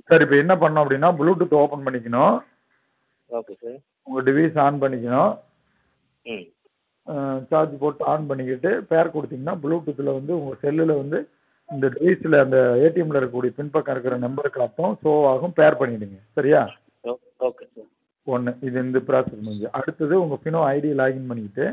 sir இப்போ என்ன பண்ணணும் அப்படின்னா ப்ளூடூத் ஓப்பன் பண்ணிக்கணும் ஓகே சார் உங்கள் டிவைஸ் ஆன் பண்ணிக்கணும் ம் சார்ஜ் போட்டு ஆன் பண்ணிக்கிட்டு பேர் கொடுத்தீங்கன்னா ப்ளூடூத்தில் வந்து உங்கள் செல்லில் வந்து இந்த டிவைஸில் அந்த ஏடிஎம்மில் இருக்கக்கூடிய பின்பக்கம் இருக்கிற நம்பருக்கு அப்புறம் ஷோ ஆகும் பேர் பண்ணிவிடுங்க சரியா ஓ ஓகே சார் ஒன்று இது இந்த ப்ராசஸ் முடிஞ்சு அடுத்தது உங்கள் ஃபினோ ஐடி லாகின் பண்ணிக்கிட்டு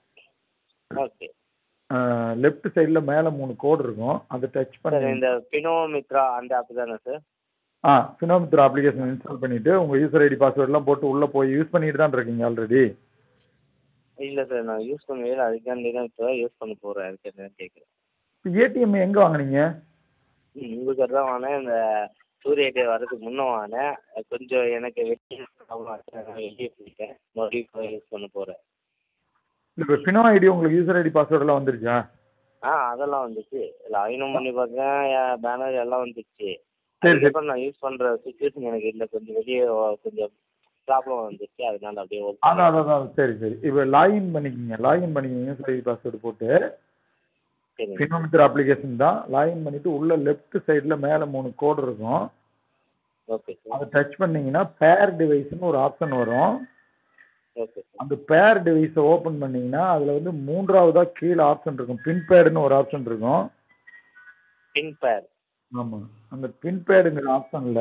ஓகே லெஃப்ட் சைடில் மேலே மூணு கோடு இருக்கும் அதை டச் சார் பண்ணி இந்த பினோமித்ரா அந்த ஆப் தானே சார் ஆ ஃபினோமித்ரா அப்ளிகேஷன் இன்ஸ்டால் பண்ணிவிட்டு உங்கள் யூசர் ஐடி பாஸ்வேர்ட்லாம் போட்டு உள்ளே போய் யூஸ் பண்ணிட்டு தான் இருக்கீங்க ஆல்ரெடி இல்லை சார் நான் யூஸ் பண்ணவே இல்லை அதுக்காண்டி தான் இப்போ யூஸ் பண்ண போகிறேன் அதுக்கு என்ன கேட்குறேன் இப்போ ஏடிஎம் எங்கே வாங்குனீங்க ம் உங்களுக்கு தான் வாங்கினேன் இந்த சூரிய டே வரதுக்கு முன்னே வாங்கினேன் அது கொஞ்சம் எனக்கு வெளியே ப்ராப்ளம் ஆச்சு அதனால வெளியே போயிட்டேன் மறுபடியும் இப்போ யூஸ் பண்ண போகிறேன் இப்போ ஃபினோ ஐடி உங்களுக்கு யூசர் ஐடி பாஸ்வேர்டெல்லாம் வந்துருச்சா ஆ அதெல்லாம் வந்துச்சு லாகினும் பண்ணி பார்த்தேன் பேனர் எல்லாம் வந்துச்சு சரி சரி அதுக்கப்புறம் நான் யூஸ் பண்ணுற சுச்சுவேஷன் எனக்கு இல்லை கொஞ்சம் வெளியே வ- கொஞ்சம் ப்ராப்ளம் வந்துச்சு அதனால அப்படியே hold அதான் அதான் அதான் சரி சரி இப்போ லாகின் பண்ணிக்கிங்க லாகின் பண்ணிக்கிங்க யூசர் ஐடி பாஸ்வேர்டு போட்டு சரிங்க ஃபினோமித்ரா அப்ளிகேஷன் தான் லாகின் பண்ணிவிட்டு உள்ள லெஃப்ட் சைடில் மேலே மூணு கோடு இருக்கும் ஓகே சார் அதை டச் பண்ணீங்கன்னா பேர் டிவைஸ்னு ஒரு ஆப்ஷன் வரும் ஓகே சார் அந்த பேர் டிவைஸை ஓப்பன் பண்ணீங்கன்னா அதில் வந்து மூன்றாவதாக கீழே ஆப்ஷன் இருக்கும் பின் பேடுன்னு ஒரு ஆப்ஷன் இருக்கும் பின் பேர் ஆமாம் அந்த பின் பேடுங்கிற ஆப்ஷனில்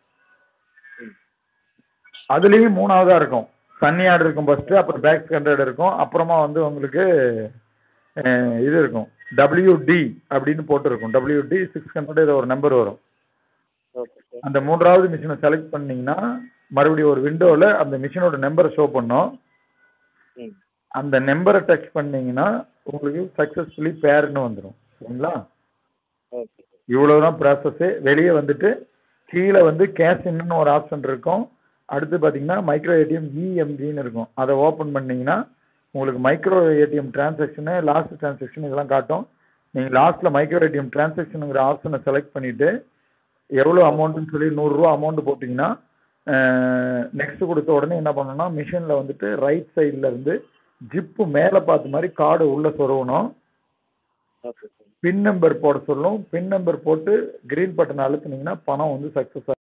ம் அதுலேயும் மூணாவதாக இருக்கும் சன்னி ஆர்டர் இருக்கும் ஃபஸ்ட்டு அப்புறம் பேக் ஸ்டாண்டர்ட் இருக்கும் அப்புறமா வந்து உங்களுக்கு அஹ், இது இருக்கும் WD அப்படின்னு போட்டிருக்கும் WD சிக்ஸ் ஹண்ட்ரட் ஏதோ ஒரு நம்பர் வரும் ஓகே சார் அந்த மூன்றாவது மிஷினை செலக்ட் பண்ணீங்கன்னா மறுபடியும் ஒரு விண்டோவில் அந்த மிஷினோட நம்பரை ஷோ பண்ணும் ம் அந்த நம்பரை டச் பண்ணீங்கன்னா உங்களுக்கு சக்ஸஸ்ஃபுல்லி பேர்னு வந்துடும் சரிங்களா ஓகே சார் இவ்வளவுதான் ப்ராசஸ்ஸு வெளியே வந்துட்டு கீழே வந்து கேஷ் இன்னும் ஒரு ஆப்ஷன் இருக்கும் அடுத்து பார்த்தீங்கன்னா மைக்ரோ ஏடிஎம் இஎம்ஜின்னு இருக்கும் அதை ஓப்பன் பண்ணீங்கன்னா உங்களுக்கு micro ATM transaction last transaction இதெல்லாம் காட்டும் நீங்கள் லாஸ்ட்டில் மைக்ரோ ஏடிஎம் டிரான்சாக்ஷனுங்கிற ஆப்ஷனை செலக்ட் பண்ணிவிட்டு எவ்வளோ அமௌண்ட்டுன்னு சொல்லி நூறுரூவா அமௌண்ட் போட்டிங்கன்னா நெக்ஸ்ட் கொடுத்த உடனே என்ன பண்ணணும்னா மிஷினில் வந்துட்டு ரைட் சைடில் இருந்து ஜிப்பு மேலே பார்த்த மாதிரி கார்டு உள்ளே சொருகணும் ஓகே சார் பின் நம்பர் போட சொல்லும் பின் நம்பர் போட்டு கிரீன் பட்டன் அழுத்துனீங்கன்னா பணம் வந்து சக்ஸஸ்